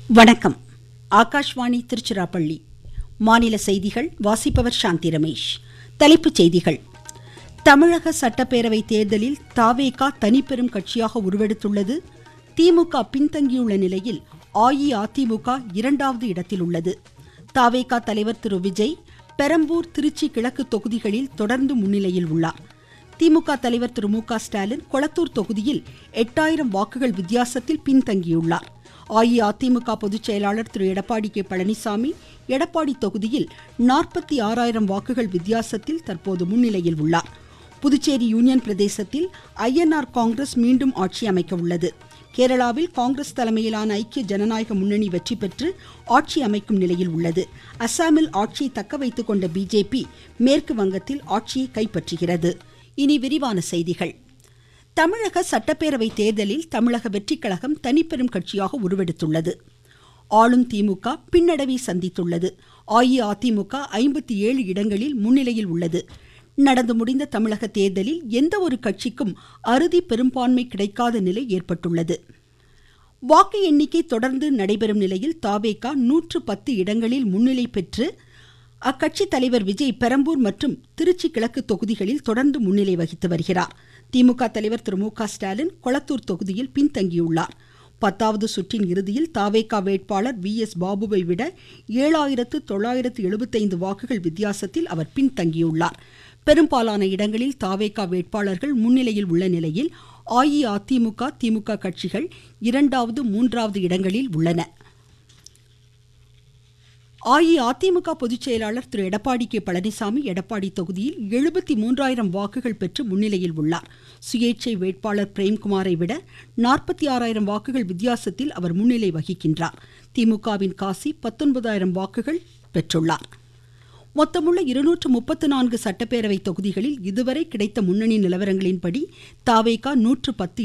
வணக்கம் ஆகாஷ்வாணி திருச்சிராப்பள்ளி மாநில செய்திகள் வாசிப்பவர் சாந்தி ரமேஷ் தலைப்புச் செய்திகள் தமிழக சட்டப்பேரவை தேர்தலில் தாவேகா தனிப்பெரும் கட்சியாக உருவெடுத்துள்ளது திமுக பின்தங்கியுள்ள நிலையில் அஇஅதிமுக இரண்டாவது இடத்தில் உள்ளது தாவேகா தலைவர் திரு விஜய் பெரம்பூர் திருச்சி கிழக்கு தொகுதிகளில் தொடர்ந்து முன்னிலையில் உள்ளார் திமுக தலைவர் திரு மு க ஸ்டாலின் கொளத்தூர் தொகுதியில் எட்டாயிரம் வாக்குகள் வித்தியாசத்தில் பின்தங்கியுள்ளார் அஇஅதிமுக பொதுச் செயலாளர் திரு எடப்பாடி கே பழனிசாமி எடப்பாடி தொகுதியில் நாற்பத்தி ஆறாயிரம் வாக்குகள் வித்தியாசத்தில் தற்போது முன்னிலையில் உள்ளார் புதுச்சேரி யூனியன் பிரதேசத்தில் ஐஎன்ஆர் காங்கிரஸ் மீண்டும் ஆட்சி அமைக்க உள்ளது கேரளாவில் காங்கிரஸ் தலைமையிலான ஐக்கிய ஜனநாயக முன்னணி வெற்றி பெற்று ஆட்சி அமைக்கும் நிலையில் உள்ளது அசாமில் ஆட்சியை தக்க வைத்துக் கொண்ட பிஜேபி மேற்கு வங்கத்தில் ஆட்சியை கைப்பற்றுகிறது இனி விரிவான செய்திகள் தமிழக சட்டப்பேரவை தேர்தலில் தமிழக வெற்றிக் கழகம் தனிப்பெரும் கட்சியாக உருவெடுத்துள்ளது ஆளும் திமுக பின்னடைவை சந்தித்துள்ளது அஇஅதிமுக ஐம்பத்தி ஏழு இடங்களில் முன்னிலையில் உள்ளது நடந்து முடிந்த தமிழக தேர்தலில் எந்த ஒரு கட்சிக்கும் அறுதி பெரும்பான்மை கிடைக்காத நிலை ஏற்பட்டுள்ளது வாக்கு எண்ணிக்கை தொடர்ந்து நடைபெறும் நிலையில் தாவேகா நூற்று பத்து இடங்களில் முன்னிலை பெற்று அக்கட்சி தலைவர் விஜய் பெரம்பூர் மற்றும் திருச்சி கிழக்கு தொகுதிகளில் தொடர்ந்து முன்னிலை வகித்து வருகிறார் திமுக தலைவர் திரு மு க ஸ்டாலின் கொளத்தூர் தொகுதியில் பின்தங்கியுள்ளார் பத்தாவது சுற்றின் இறுதியில் தாவேகா வேட்பாளர் வி எஸ் பாபுவை விட ஏழாயிரத்து தொள்ளாயிரத்து எழுபத்தைந்து வாக்குகள் வித்தியாசத்தில் அவர் பின்தங்கியுள்ளார் பெரும்பாலான இடங்களில் தாவேகா வேட்பாளர்கள் முன்னிலையில் உள்ள நிலையில் அஇஅதிமுக திமுக கட்சிகள் இரண்டாவது மூன்றாவது இடங்களில் உள்ளன அஇஅதிமுக பொதுச் செயலாளர் திரு எடப்பாடி கே பழனிசாமி எடப்பாடி தொகுதியில் எழுபத்தி மூன்றாயிரம் வாக்குகள் பெற்று முன்னிலையில் உள்ளார் சுயேட்சை வேட்பாளர் பிரேம்குமாரை விட நாற்பத்தி ஆறாயிரம் வாக்குகள் வித்தியாசத்தில் அவர் முன்னிலை வகிக்கின்றார் திமுகவின் காசி பத்தொன்பதாயிரம் வாக்குகள் பெற்றுள்ளார் மொத்தமுள்ள இருநூற்று முப்பத்து நான்கு சட்டப்பேரவை தொகுதிகளில் இதுவரை கிடைத்த முன்னணி நிலவரங்களின்படி தாவேகா நூற்று பத்து